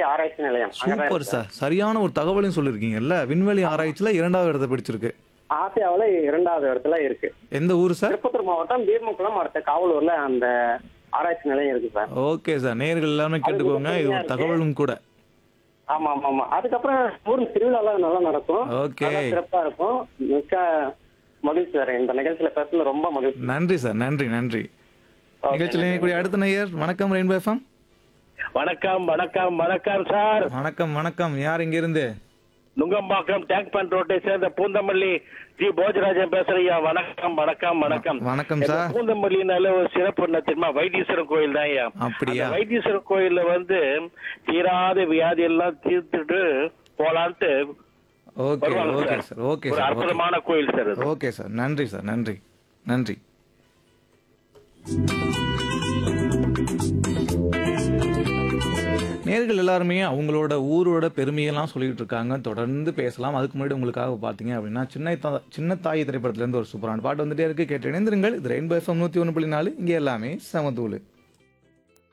ஆராய்ச்சி நிலையம் அங்கதான் சூப்பர் இருக்கு சார் சரியான ஒரு தகவலையும் சொல்லியிருக்கீங்கல்ல விண்வெளி ஆராய்ச்சியில இரண்டாவது இடத்தை பிடிச்சிருக்கு ஆசியாவுல இரண்டாவது இடத்துல இருக்கு எந்த ஊர் சார் திருப்பத்தூர் மாவட்டம் பீர்மக்குளம் அடுத்த காவலூர்ல அந்த ஆராய்ச்சி நிலையம் இருக்கு சார் ஓகே சார் நேர்கள் எல்லாமே கேட்டுக்கோங்க இது ஒரு தகவலும் கூட ஆமா ஆமா ஆமா அதுக்கப்புறம் ஊர்ல திருவிழாலாம் நல்லா நடக்கும் Okay. நல்லா சிறப்பா இருக்கும் மிக்க மகிழ்ச்சி சார் இந்த நிகழ்ச்சியில பேசுறது ரொம்ப மகிழ்ச்சி நன்றி சார் நன்றி நன்றி Okay, நிகழ்ச்சியில் இணையக்கூடிய அடுத்த நேயர் வணக்கம் ரெயின்போ எஃப்எம் வணக்கம் வணக்கம் வணக்கம் சார் வணக்கம் வணக்கம் யார் இங்க இருந்து நுங்கம்பாக்கம் டேங்க் பண்ட் ரோட்டை சேர்ந்த பூந்தமல்லி ஜி போஜராஜன் பேசுறியா வணக்கம் வணக்கம் வணக்கம் வணக்கம் இந்த சார் பூந்தமல்லினால ஒரு சிறப்பு என்ன தெரியுமா வைத்தீஸ்வரன் கோயில் தான் ஐயா அப்படியா? அந்த வைத்தீஸ்வரன் கோயில்ல வந்து தீராத வியாதி எல்லாம் தீர்த்துட்டு போலான்ட்டு ஓகே வருவாங்க ஓகே சார். சார் ஓகே ஒரு சார் ஓகே அற்புதமான கோயில் சார் அது ஓகே சார் நன்றி சார் நன்றி நன்றி நேர்கள் எல்லாருமே அவங்களோட ஊரோட பெருமையெல்லாம் சொல்லிட்டு இருக்காங்க தொடர்ந்து பேசலாம் அதுக்கு முன்னாடி உங்களுக்காக பார்த்தீங்க அப்படின்னா சின்ன தா சின்ன தாய் திரைப்படத்துலேருந்து ஒரு சூப்பரான பாட்டு வந்துட்டே இருக்கு கேட்டு இணைந்திருங்கள் இது ரெயின்போ எஃப்எம் நூற்றி ஒன்று புள்ளி நாலு இங்கே எல்லாமே சமதூளு